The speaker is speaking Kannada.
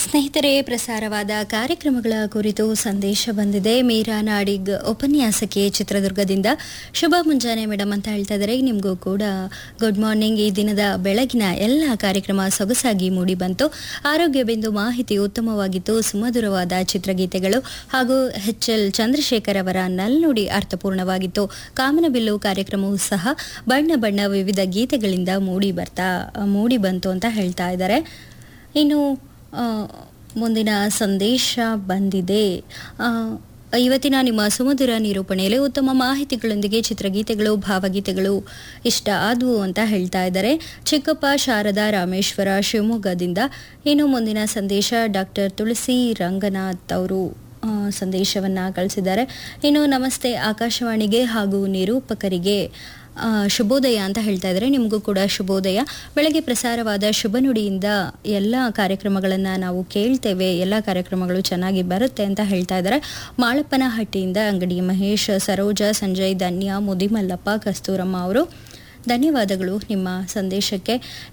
ಸ್ನೇಹಿತರೆ ಪ್ರಸಾರವಾದ ಕಾರ್ಯಕ್ರಮಗಳ ಕುರಿತು ಸಂದೇಶ ಬಂದಿದೆ ಮೀರಾ ನಾಡಿಗ್ ಉಪನ್ಯಾಸಕಿ ಚಿತ್ರದುರ್ಗದಿಂದ ಶುಭ ಮುಂಜಾನೆ ಮೇಡಮ್ ಅಂತ ಹೇಳ್ತಾ ಇದ್ದಾರೆ ನಿಮಗೂ ಕೂಡ ಗುಡ್ ಮಾರ್ನಿಂಗ್ ಈ ದಿನದ ಬೆಳಗಿನ ಎಲ್ಲ ಕಾರ್ಯಕ್ರಮ ಸೊಗಸಾಗಿ ಮೂಡಿ ಬಂತು ಆರೋಗ್ಯ ಬಿಂದು ಮಾಹಿತಿ ಉತ್ತಮವಾಗಿತ್ತು ಸುಮಧುರವಾದ ಚಿತ್ರಗೀತೆಗಳು ಹಾಗೂ ಎಚ್ ಎಲ್ ಚಂದ್ರಶೇಖರ್ ಅವರ ನಲ್ನುಡಿ ಅರ್ಥಪೂರ್ಣವಾಗಿತ್ತು ಕಾಮನಬಿಲ್ಲು ಕಾರ್ಯಕ್ರಮವೂ ಸಹ ಬಣ್ಣ ಬಣ್ಣ ವಿವಿಧ ಗೀತೆಗಳಿಂದ ಮೂಡಿ ಬರ್ತಾ ಮೂಡಿ ಬಂತು ಅಂತ ಹೇಳ್ತಾ ಇದ್ದಾರೆ ಇನ್ನು ಆ, ಮುಂದಿನ ಸಂದೇಶ ಬಂದಿದೆ ಆ, ಇವತ್ತಿನ ನಿಮ್ಮ ಸುಮಧುರ ನಿರೂಪಣೆಯಲ್ಲಿ ಉತ್ತಮ ಮಾಹಿತಿಗಳೊಂದಿಗೆ ಚಿತ್ರಗೀತೆಗಳು ಭಾವಗೀತೆಗಳು ಇಷ್ಟ ಆದವು ಅಂತ ಹೇಳ್ತಾ ಇದ್ದಾರೆ ಚಿಕ್ಕಪ್ಪ ಶಾರದಾ ರಾಮೇಶ್ವರ ಶಿವಮೊಗ್ಗದಿಂದ ಇನ್ನು ಮುಂದಿನ ಸಂದೇಶ ಡಾಕ್ಟರ್ ತುಳಸಿ ರಂಗನಾಥ್ ಅವರು ಆ, ಸಂದೇಶವನ್ನ ಕಳಿಸಿದ್ದಾರೆ ಇನ್ನು ನಮಸ್ತೆ ಆಕಾಶವಾಣಿಗೆ ಹಾಗೂ ನಿರೂಪಕರಿಗೆ ಆ, ಶುಭೋದಯ ಅಂತ ಹೇಳ್ತಾ ಇದ್ದಾರೆ ನಿಮಗೂ ಕೂಡ ಶುಭೋದಯ ಬೆಳಗ್ಗೆ ಪ್ರಸಾರವಾದ ಶುಭ ನುಡಿಯಿಂದ ಎಲ್ಲ ಕಾರ್ಯಕ್ರಮಗಳನ್ನು ನಾವು ಕೇಳ್ತೇವೆ ಎಲ್ಲ ಕಾರ್ಯಕ್ರಮಗಳು ಚೆನ್ನಾಗಿ ಬರುತ್ತೆ ಅಂತ ಹೇಳ್ತಾ ಇದ್ದಾರೆ ಮಾಳಪ್ಪನಹಟ್ಟಿಯಿಂದ ಅಂಗಡಿ ಮಹೇಶ್ ಸರೋಜ ಸಂಜಯ್ ಧನ್ಯ ಮುದಿಮಲ್ಲಪ್ಪ ಕಸ್ತೂರಮ್ಮ ಅವರು ಧನ್ಯವಾದಗಳು ನಿಮ್ಮ ಸಂದೇಶಕ್ಕೆ